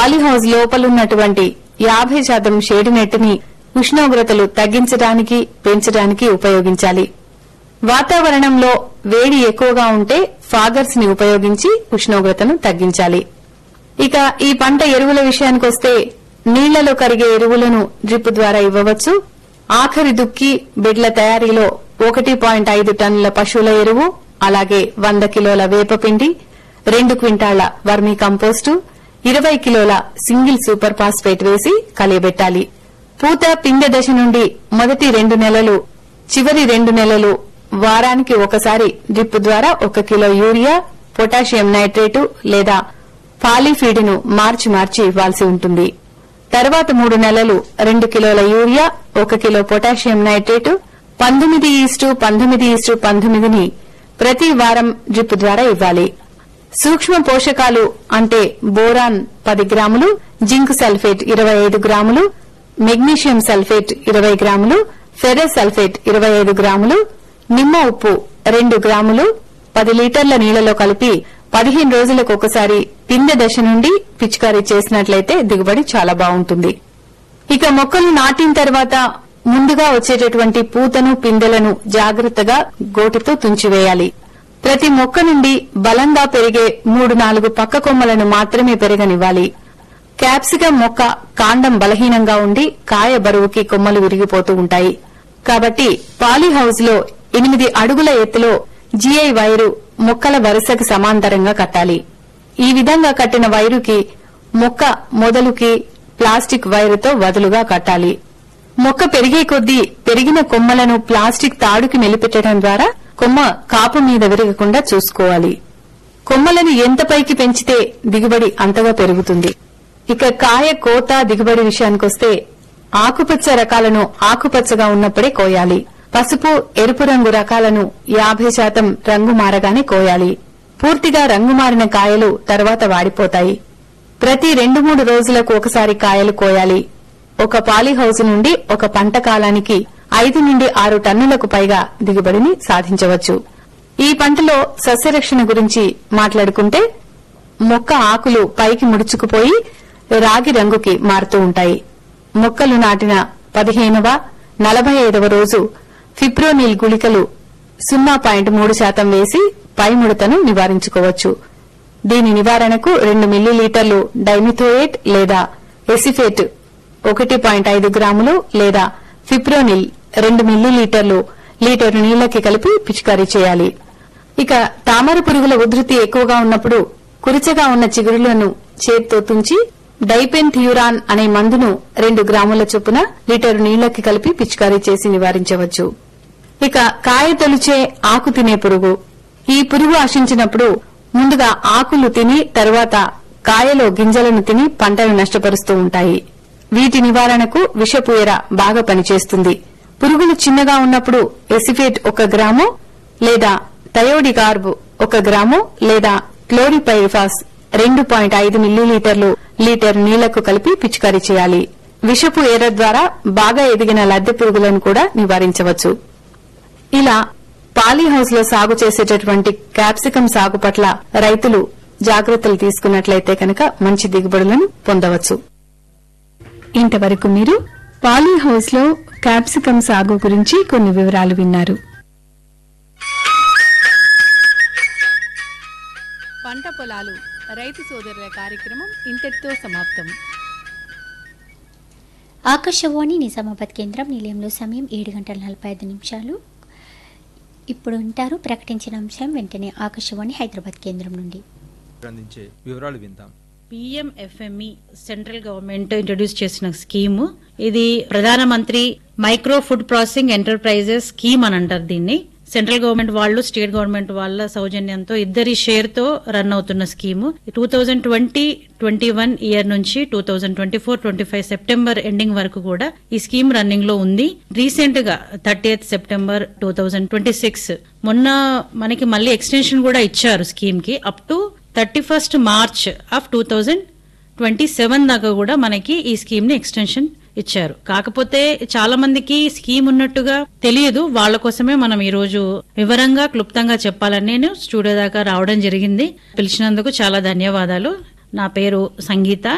polyhouse లోపలున్నటువంటి యాభై శాతం shade నెట్ని ఉష్ణోగ్రతలు తగ్గించడానికి పెంచడానికి ఉపయోగించాలి వాతావరణంలో వేడి ఎక్కువగా ఉంటే ఫాగర్స్ ని ఉపయోగించి ఉష్ణోగ్రతను తగ్గించాలి ఇక ఈ పంట ఎరువుల విషయానికొస్తే నీళ్లలో కరిగే ఎరువులను డ్రిప్ ద్వారా ఇవ్వవచ్చు ఆఖరి దుక్కి బిడ్ల తయారీలో ఒకటి పాయింట్ ఐదు టన్నుల పశువుల ఎరువు అలాగే వంద కిలోల వేపపిండి రెండు క్వింటాళ్ల వర్మీ కంపోస్టు ఇరవై కిలోల సింగిల్ సూపర్ ఫాస్ఫేట్ వేసి కలియబెట్టాలి పూత పిందె దశ నుండి మొదటి రెండు నెలలు చివరి రెండు నెలలు వారానికి ఒకసారి డ్రిప్ ద్వారా ఒక కిలో యూరియా పొటాషియం నైట్రేటు లేదా పాలీఫీడ్ను మార్చి మార్చి ఇవ్వాల్సి ఉంటుంది తర్వాత మూడు నెలలు రెండు కిలోల యూరియా ఒక కిలో పొటాషియం నైట్రేటు పంతొమ్మిది ఈస్టు పంతొమ్మిది ఈస్టు పంతొమ్మిదిని ప్రతి వారం డ్రిప్ ద్వారా ఇవ్వాలి సూక్ష్మ పోషకాలు అంటే బోరాన్ పది గ్రాములు జింక్ సల్ఫేట్ ఇరవై ఐదు గ్రాములు మెగ్నీషియం సల్ఫేట్ ఇరవై గ్రాములు ఫెరస్ సల్ఫేట్ ఇరవై ఐదు గ్రాములు నిమ్మ ఉప్పు రెండు గ్రాములు పది లీటర్ల నీళ్లలో కలిపి పదిహేను రోజులకు ఒకసారి పిందె దశ నుండి పిచికారీ చేసినట్లయితే దిగుబడి చాలా బాగుంటుంది ఇక మొక్కలు నాటిన తర్వాత ముందుగా వచ్చేటటువంటి పూతను పిందెలను జాగ్రత్తగా గోటితో తుంచివేయాలి ప్రతి మొక్క నుండి బలంగా పెరిగే మూడు నాలుగు పక్క కొమ్మలను మాత్రమే పెరగనివ్వాలి క్యాప్సికం మొక్క కాండం బలహీనంగా ఉండి కాయ బరువుకి కొమ్మలు విరిగిపోతూ ఉంటాయి కాబట్టి పాలీహౌస్ లో ఎనిమిది అడుగుల ఎత్తులో జీఐ వైరు మొక్కల వరుసకి సమాంతరంగా కట్టాలి ఈ విధంగా కట్టిన వైరుకి మొక్క మొదలుకి ప్లాస్టిక్ వైరుతో వదులుగా కట్టాలి మొక్క పెరిగే కొద్దీ పెరిగిన కొమ్మలను ప్లాస్టిక్ తాడుకి మెలిపెట్టడం ద్వారా కొమ్మ కాపు మీద విరగకుండా చూసుకోవాలి కొమ్మలను ఎంత పైకి పెంచితే దిగుబడి అంతగా పెరుగుతుంది ఇక కాయ కోత దిగుబడి విషయానికొస్తే ఆకుపచ్చ రకాలను ఆకుపచ్చగా ఉన్నప్పుడే కోయాలి పసుపు ఎరుపు రంగు రకాలను యాభై శాతం రంగు మారగానే కోయాలి పూర్తిగా రంగు మారిన కాయలు తర్వాత వాడిపోతాయి ప్రతి రెండు మూడు రోజులకు ఒకసారి కాయలు కోయాలి ఒక పాలీహౌస్ నుండి ఒక పంట కాలానికి ఐదు నుండి ఆరు టన్నులకు పైగా దిగుబడిని సాధించవచ్చు ఈ పంటలో సస్యరక్షణ గురించి మాట్లాడుకుంటే మొక్క ఆకులు పైకి ముడుచుకుపోయి రాగి రంగుకి మారుతూ ఉంటాయి మొక్కలు నాటిన పదిహేనవ నలభై ఐదవ రోజు ఫిప్రోనిల్ గుళికలు సున్నా పాయింట్ మూడు శాతం వేసి పై ముడతను నివారించుకోవచ్చు దీని నివారణకు రెండు మిల్లీలీటర్లు డైమిథోయేట్ లేదా ఎసిఫేట్ ఒకటి పాయింట్ ఐదు గ్రాములు లేదా ఫిప్రోనిల్ రెండు మిల్లీలీటర్లు లీటరు నీళ్లకి కలిపి పిచికారీ చేయాలి ఇక తామర పురుగుల ఉధృతి ఎక్కువగా ఉన్నప్పుడు కురిచగా ఉన్న చిగురులను చేత్తో తుంచి డైపెన్ థియూరాన్ అనే మందును రెండు గ్రాముల చొప్పున లీటరు నీళ్లకి కలిపి పిచికారీ చేసి నివారించవచ్చు ఇక కాయ తొలిచే ఆకు తినే పురుగు ఈ పురుగు ఆశించినప్పుడు ముందుగా ఆకులు తిని తరువాత కాయలో గింజలను తిని పంటను నష్టపరుస్తూ ఉంటాయి వీటి నివారణకు విషపు ఎర బాగా పనిచేస్తుంది పురుగులు చిన్నగా ఉన్నప్పుడు ఎసిఫేట్ ఒక గ్రాము లేదా థయోడికార్బ్ ఒక గ్రాము లేదా క్లోరిపైరిఫాస్ రెండు పాయింట్ ఐదు మిల్లీలీటర్లు లీటర్ నీళ్లకు కలిపి పిచికారీ చేయాలి విషపు ఎర ద్వారా బాగా ఎదిగిన లద్దె పురుగులను కూడా నివారించవచ్చు ఇలా పాలీహౌస్ లో సాగు చేసేటటువంటి క్యాప్సికం సాగు పట్ల రైతులు జాగ్రత్తలు తీసుకున్నట్లయితే కనుక మంచి దిగుబడులను పొందవచ్చు ఇంతవరకు మీరు పాలీహౌస్ లో క్యాప్సికం సాగు గురించి కొన్ని వివరాలు విన్నారు పంట పొలాలు రైతు సోదరుల కార్యక్రమం ఇంతటితో సమాప్తం ఆకాశవాణి నిజామాబాద్ కేంద్రం నిలయంలో సమయం ఏడు గంటల నలభై ఐదు నిమిషాలు ఇప్పుడు ఉంటారు ప్రకటించిన అంశం వెంటనే ఆకాశవాణి హైదరాబాద్ కేంద్రం నుండి అందించే వివరాలు విందాం పిఎంఎఫ్ఎంఈ సెంట్రల్ గవర్నమెంట్ ఇంట్రడ్యూస్ చేసిన స్కీము ఇది ప్రధానమంత్రి micro food processing enterprises scheme అని అంటారు దీన్ని సెంట్రల్ గవర్నమెంట్ వాళ్ళు స్టేట్ గవర్నమెంట్ వాళ్ళ సౌజన్యంతో ఇద్దరి షేర్ తో రన్ అవుతున్న scheme two thousand twenty twenty one year నుంచి two thousand twenty four twenty five September ending వరకు కూడా ఈ స్కీమ్ రన్నింగ్ లో ఉంది రీసెంట్ గా thirty September two thousand twenty six మొన్న మనకి మళ్ళీ ఎక్స్టెన్షన్ కూడా ఇచ్చారు స్కీమ్ కి up to thirty first March of two thousand twenty seven దాకా కూడా మనకి ఈ స్కీమ్ ని ఎక్స్టెన్షన్ ఇచ్చారు కాకపోతే చాలా మందికి స్కీమ్ ఉన్నట్టుగా తెలియదు వాళ్ళ కోసమే మనం ఈ రోజు వివరంగా క్లుప్తంగా చెప్పాలని నేను స్టూడియో దాకా రావడం జరిగింది పిలిచినందుకు చాలా ధన్యవాదాలు నా పేరు సంగీత